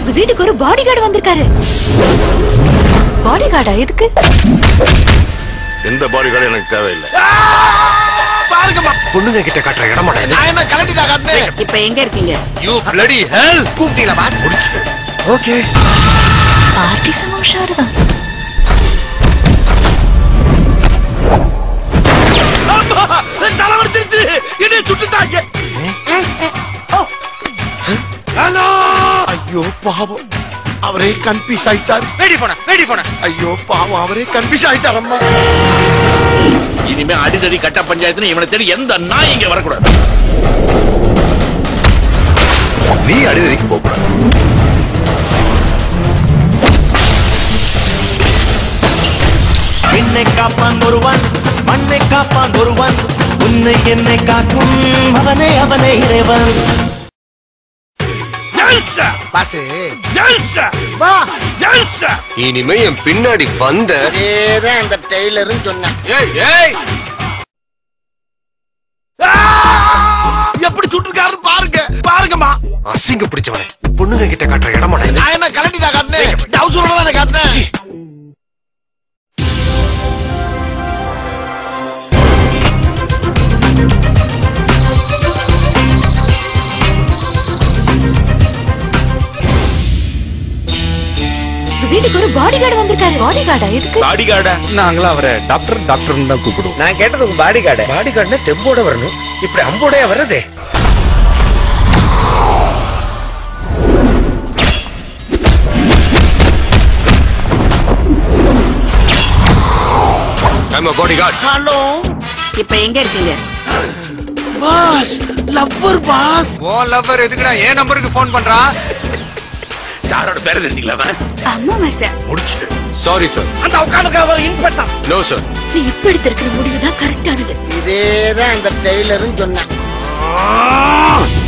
உங்க வீட்டுக்கு ஒரு பாடி கார்டு வந்திருக்காரு பாடி கார்டா எதுக்கு எந்த பாடி கார்டு எனக்கு தேவையில்லை பாருங்கம்மா பொண்ணுங்க கிட்ட காட்டுற இடமாடா இது நான் என்ன கலட்டிட்டா காட்டினேன் இப்ப எங்க இருக்கீங்க யூ பிளடி ஹெல் கூப்பிட்டீங்களா பா முடிச்சு ஓகே பார்ட்டி செம உஷாருதான் தலைவர்த்திருச்சு என்னை சுட்டுட்டாங்க ஹலோ ஐயோ பாவம் அவரே கன்ஃபியூஸ் ஆயிட்டார் வேடி போன வேடி போன ஐயோ பாவம் அவரே கன்ஃபியூஸ் ஆயிட்டார் அம்மா இனிமே அடிதடி கட்ட பஞ்சாயத்துன்னு இவனை தேடி எந்த நாய் இங்க வரக்கூடாது நீ அடிதடிக்கு போகக்கூடாது விண்ணை காப்பான் ஒருவன் மண்ணை காப்பான் ஒருவன் உன்னை என்னை காக்கும் அவனே அவனே இறைவன் பாத்து வா இனிமே என் பின்னாடி வந்த இதேதான் அந்த டெய்லரும் சொன்னான் ஏய் ஏய் எப்படி சுட்டுருக்காரு பாருங்க பாருங்கம்மா அசிங்க பிடிச்சவனே பொண்ணுங்க கிட்ட காட்டுற இடமாடா இது நான் என்ன கலட்டிட்டா காட்டினேன் டவுசரோட தானே காட்டினேன் உங்க வீட்டுக்கு ஒரு பாடி கார்டு வந்திருக்காரு பாடி கார்டா எதுக்கு பாடி கார்டா நாங்களும் அவரை டாக்டர் டாக்டர் தான் கூப்பிடுவோம் நான் கேட்டது உங்க பாடி கார்டு பாடி கார்டுனா தெம்போட வரணும் இப்படி அம்போடயா வர்றதே I'm a bodyguard. ஹலோ இப்ப எங்க இருக்கீங்க boss lover boss oh lover எதுக்குடா என் நம்பருக்கு ஃபோன் பண்றான் யாரோட பேரை தெரிஞ்சுங்களா அவன்? அம்மா மாசா முடிச்சுட்டு சாரி சார் அந்த உட்காந்துக்காக இன்ஸ்பெக்டர் நோ சார் நீ இப்ப எடுத்திருக்கிற முடிவு தான் கரெக்டானது இதேதான் அந்த டெய்லரும் சொன்னான்